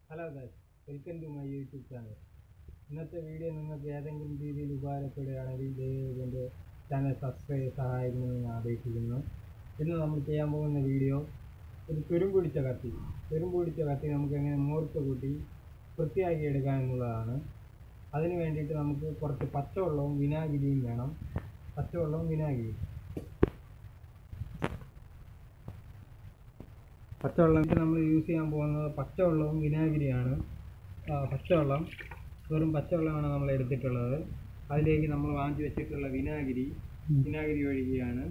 hello guys welcome to my YouTube channel ഇന്നത്തെ video നിങ്ങൾക്ക് ഏതെങ്കിലും രീതിയിൽ ഉപകാരപ്പെടുകയാണെങ്കിൽ ദയവായി എൻ്റെ ചാനൽ സബ്സ്ക്രൈബ് ചെയ്ത് സഹായിക്കണമെന്ന് ഞാൻ അപേക്ഷിക്കുന്നു ഇന്ന് നമ്മൾ ചെയ്യാൻ പോകുന്ന വീഡിയോ ഒരു തുരുമ്പ് പിടിച്ച കത്തി തുരുമ്പ് പിടിച്ച കത്തി നമുക്ക് എങ്ങനെ മൂർത്ത് കൂട്ടി വൃത്തിയാക്കി എടുക്കാം എന്നുള്ളതാണ് അതിന് വേണ്ടിയിട്ട് നമുക്ക് കുറച്ച് പച്ചവെള്ളവും വിനാഗിരിയും വേണം പച്ചവെള്ളവും വിനാഗിരിയും പച്ചവെള്ളത്തിൽ നമ്മൾ യൂസ് ചെയ്യാൻ പോകുന്നത് പച്ചവെള്ളവും വിനാഗിരിയാണ് ആ, പച്ചവെള്ളം വെറും പച്ചവെള്ളമാണ് നമ്മൾ എടുത്തിട്ടുള്ളത് അതിലേക്ക് നമ്മൾ വാങ്ങിച്ചു വെച്ചിട്ടുള്ള വിനാഗിരി വിനാഗിരി ഒഴിക്കുകയാണ്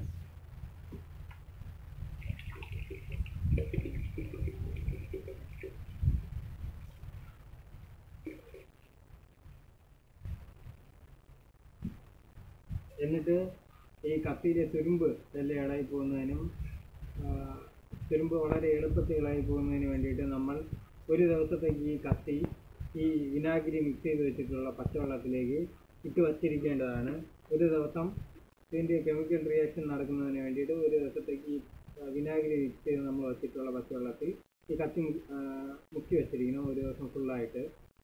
എന്നിട്ട് ഈ കത്തിയിലെ തുരുമ്പ് എല്ലാം ഇളകി പോകുന്നതിനും ആ, തുരുമ്പ് വളരെ എളുപ്പത്തിൽ ഇളകി പോകുന്നതിന് വേണ്ടിയിട്ട് നമ്മൾ ഒരു ദിവസത്തേക്ക് ഈ കത്തി ഈ വിനാഗിരി മിക്സ് ചെയ്ത് വെച്ചിട്ടുള്ള പച്ചവെള്ളത്തിലേക്ക് ഇട്ട് വച്ചിരിക്കേണ്ടതാണ് ഒരു ദിവസം ഇതിൻ്റെ കെമിക്കൽ റിയാക്ഷൻ നടക്കുന്നതിന് വേണ്ടിയിട്ട് ഒരു ദിവസത്തേക്ക് ഈ ആ, വിനാഗിരി മിക്സ് ചെയ്ത് നമ്മൾ വെച്ചിട്ടുള്ള പച്ചവെള്ളത്തിൽ ഈ കത്തി മു- ആ, മുക്കി വെച്ചിരിക്കണം ഒരു ദിവസം ഫുള്ളായിട്ട്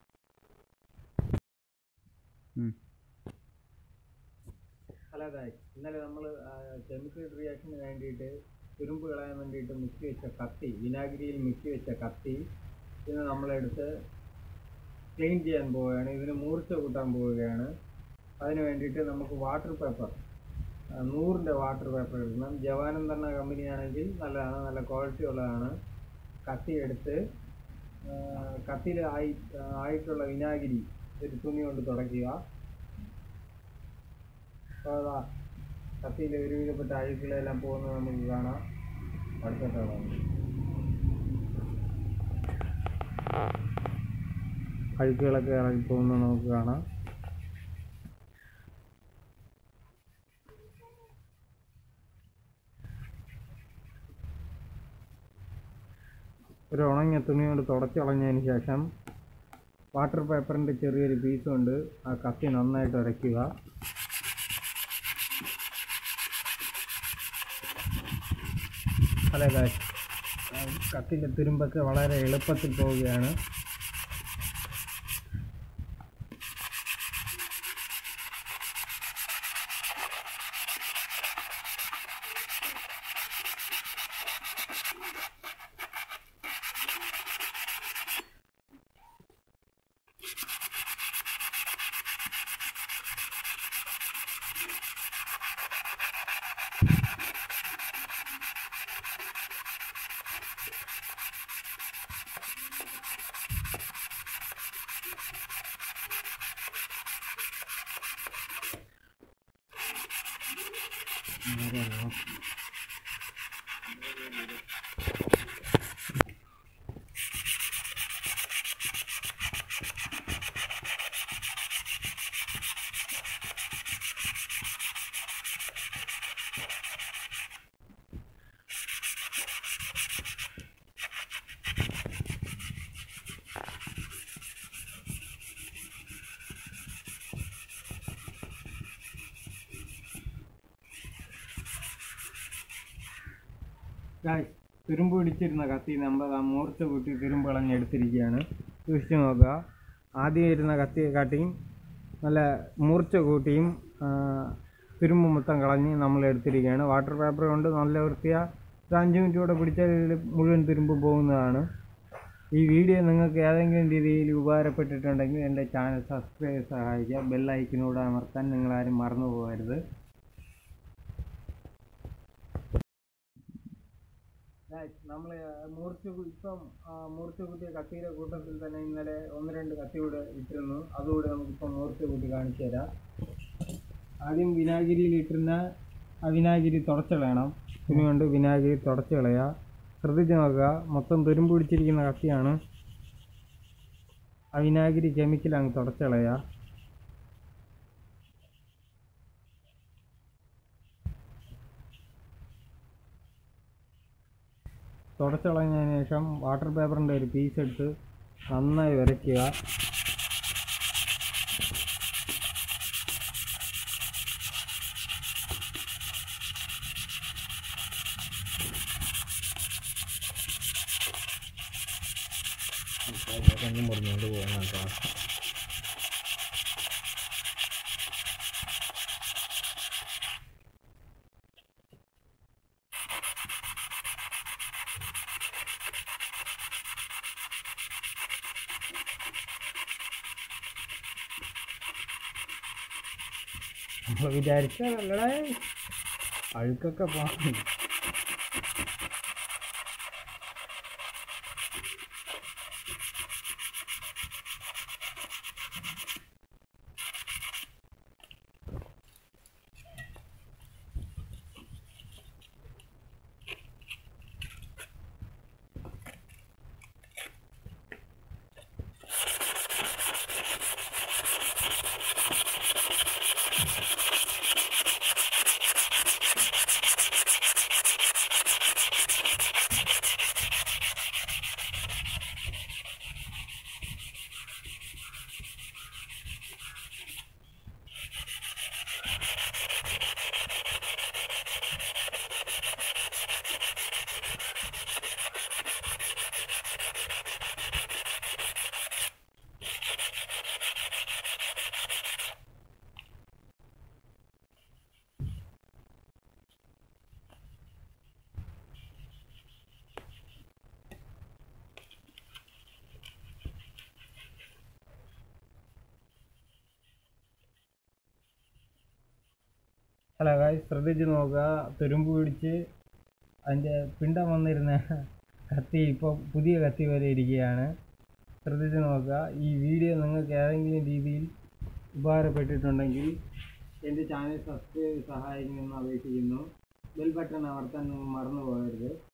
ഹലോ ഗായ്സ് ഇന്നലെ നമ്മൾ കെമിക്കൽ റിയാക്ഷന് വേണ്ടിയിട്ട് തുരുമ്പ് കളയാൻ വേണ്ടിയിട്ട് മുക്കി വെച്ച കത്തി വിനാഗിരിയിൽ മുക്കി വെച്ച കത്തി ഇത് നമ്മളെടുത്ത് ക്ലീൻ ചെയ്യാൻ പോവുകയാണ് ഇതിന് മൂർച്ച കൂട്ടാൻ പോവുകയാണ് അതിന് വേണ്ടിയിട്ട് നമുക്ക് വാട്ടർ പേപ്പർ നൂറിൻ്റെ വാട്ടർ പേപ്പർ എടുക്കണം ജവാനം തന്നെ കമ്പനിയാണെങ്കിൽ നല്ലതാണ് നല്ല ക്വാളിറ്റി ഉള്ളതാണ് കത്തി എടുത്ത് കത്തിയിൽ ആയി ആയിട്ടുള്ള വിനാഗിരി ഒരു തുണി കൊണ്ട് തുടയ്ക്കുക അപ്പോൾ അതാ കത്തിയിലെ ഒരുവിധപ്പെട്ട അഴുക്കുകളെല്ലാം പോകുന്നത് നമുക്ക് കാണാം അടുത്തിട്ടാണ് അഴുക്കുകളൊക്കെ ഇറങ്ങി പോകുന്നത് നമുക്ക് കാണാം ഒരു ഉണങ്ങിയ തുണി കൊണ്ട് തുടച്ച് കളഞ്ഞതിന് ശേഷം വാട്ടർ പേപ്പറിൻ്റെ ചെറിയൊരു പീസ് കൊണ്ട് ആ കത്തി നന്നായിട്ട് ഉരയ്ക്കുക ഹലോ ഗായ്സ് കത്തിൻ്റെ തുരുമ്പൊക്കെ വളരെ എളുപ്പത്തിൽ പോവുകയാണ് ഗായ്സ് തുരുമ്പ് പിടിച്ചിരുന്ന കത്തി നമ്മൾ ആ മൂർച്ച കൂട്ടി തുരുമ്പ് കളഞ്ഞെടുത്തിരിക്കുകയാണ് സൂക്ഷിച്ച് നോക്കുക ആദ്യം ഇരുന്ന കത്തിയെ കാട്ടിയും നല്ല മൂർച്ച കൂട്ടിയും ആ, തുരുമ്പ് മൊത്തം കളഞ്ഞ് നമ്മൾ എടുത്തിരിക്കുകയാണ് വാട്ടർ പേപ്പർ കൊണ്ട് നല്ല വൃത്തിയാ ഒരു അഞ്ച് മിനിറ്റ് കൂടെ പിടിച്ചാൽ ഇതിൽ മുഴുവൻ തുരുമ്പ് പോകുന്നതാണ് ഈ വീഡിയോ നിങ്ങൾക്ക് ഏതെങ്കിലും രീതിയിൽ ഉപകാരപ്പെട്ടിട്ടുണ്ടെങ്കിൽ എൻ്റെ ചാനൽ സബ്സ്ക്രൈബ് ചെയ്ത് സഹായിക്കുക ബെല്ലൈക്കിനൂടെ അമർത്താൻ നിങ്ങളാരും മറന്നു പോകരുത് നമ്മൾ മൂർച്ച കു- ഇപ്പം ആ, മൂർച്ച കൂട്ടിയ കത്തിയുടെ കൂട്ടത്തിൽ തന്നെ ഇന്നലെ ഒന്ന് രണ്ട് കത്തി കൂടെ ഇട്ടിരുന്നു അതുകൂടെ നമുക്കിപ്പം മൂർച്ച കൂട്ടി കാണിച്ചു തരാം ആദ്യം വിനാഗിരിയിൽ ഇട്ടിരുന്ന ആ വിനാഗിരി തുടച്ച് കളയണം തുണി കൊണ്ട് വിനാഗിരി തുടച്ച് കളയുക ശ്രദ്ധിച്ച് നോക്കുക മൊത്തം തുരുമ്പ് പിടിച്ചിരിക്കുന്ന കത്തിയാണ് ആ വിനാഗിരി കെമിക്കൽ അങ്ങ് തുടച്ച് കളയുക തുടച്ച് കളഞ്ഞതിന് ശേഷം വാട്ടർ പേപ്പറിൻ്റെ ഒരു പീസ് എടുത്ത് നന്നായി വരയ്ക്കുക തെങ്ങ് മുറിഞ്ഞുകൊണ്ട് പോകുന്നത് കേട്ടോ നമ്മൾ വിചാരിച്ചല്ലേ അഴുക്കൊക്കെ പോകാൻ ഹലോ ഗായ് ശ്രദ്ധിച്ച് നോക്കുക തുരുമ്പ് പിടിച്ച് അതിൻ്റെ പിണ്ടം വന്നിരുന്ന കത്തി ഇപ്പോൾ പുതിയ കത്തി വരെ ഇരിക്കുകയാണ് ശ്രദ്ധിച്ച് നോക്കുക ഈ വീഡിയോ നിങ്ങൾക്ക് ഏതെങ്കിലും രീതിയിൽ ഉപകാരപ്പെട്ടിട്ടുണ്ടെങ്കിൽ എൻ്റെ ചാനൽ സബ്സ്ക്രൈബ് സഹായിക്കുമെന്ന് അപേക്ഷിക്കുന്നു ബെൽ ബട്ടൺ അമർത്താൻ നിങ്ങൾ മറന്നു പോകരുത്